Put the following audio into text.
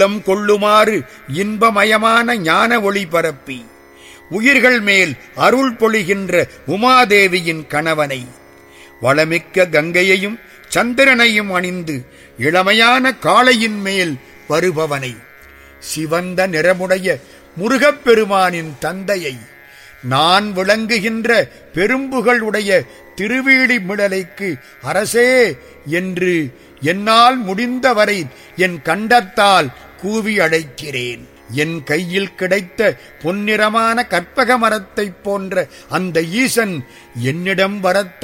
உள்ளம் கொள்ளுமாறு இன்பமயமான ஞான ஒளி பரப்பி உயிர்கள் மேல் அருள் பொழிகின்ற உமாதேவியின் கணவனை வளமிக்க கங்கையையும் சந்திரனையும் அணிந்து இளமையான காளையின் மேல் வருபவனை சிவந்த நிறமுடைய முருகப்பெருமானின் தந்தையை நான் விளங்குகின்ற பெரும்புகள் உடைய திருவீழி மிடலைக்கு அரசே என்று என்னால் முடிந்தவரை என் கண்டத்தால் கூவி அழைக்கிறேன் என் கையில் கிடைத்த பொன்னிறமான கற்பக மரத்தைப் போன்ற அந்த ஈசன் என்னிடம் வரத்